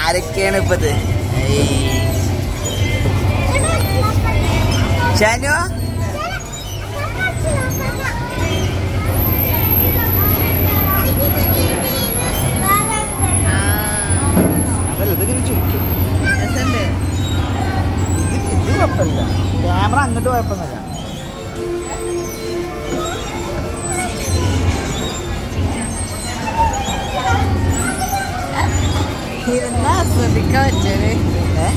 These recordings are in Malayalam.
ആരൊക്കെയാണ് ഇപ്പൊ ഇത് ഏയ്. ഷാനു അതല്ല ഇതിങ്ങനെ ചുറ്റും രസമുണ്ട് ഇത് ഇത് കുഴപ്പമില്ല ക്യാമറ അങ്ങോട്ട് കുഴപ്പമൊന്നുമില്ല ഇരുന്നാ ആസ്വദിക്കാൻ പറ്റേ ഏ?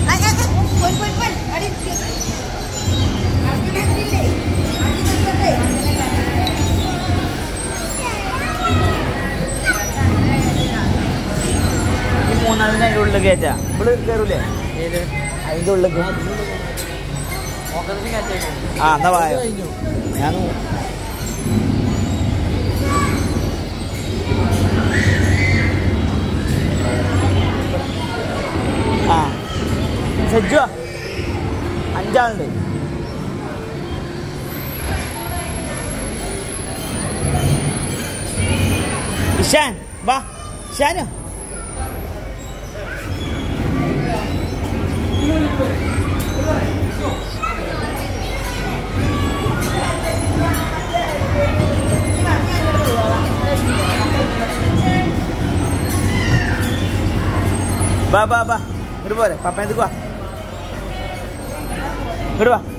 ഈ മൂന്നാളിനെ അതിൻ്റെ ഉള്ളിൽ കയറ്റാ ഇവിടെ കയറൂലേ അതിൻ്റെ ഉള്ളിൽ ആ എന്നാ വായോ ഞാൻ ആ സജ്ജോ അഞ്ചാളുണ്ട് ഇഷാൻ വാ ഇഷാനോ വാ വാ വാ ഇങ്ങോട്ട് പോരെ പപ്പ എന്തൊക്കെ വാ ഇങ്ങോട്ട് വാ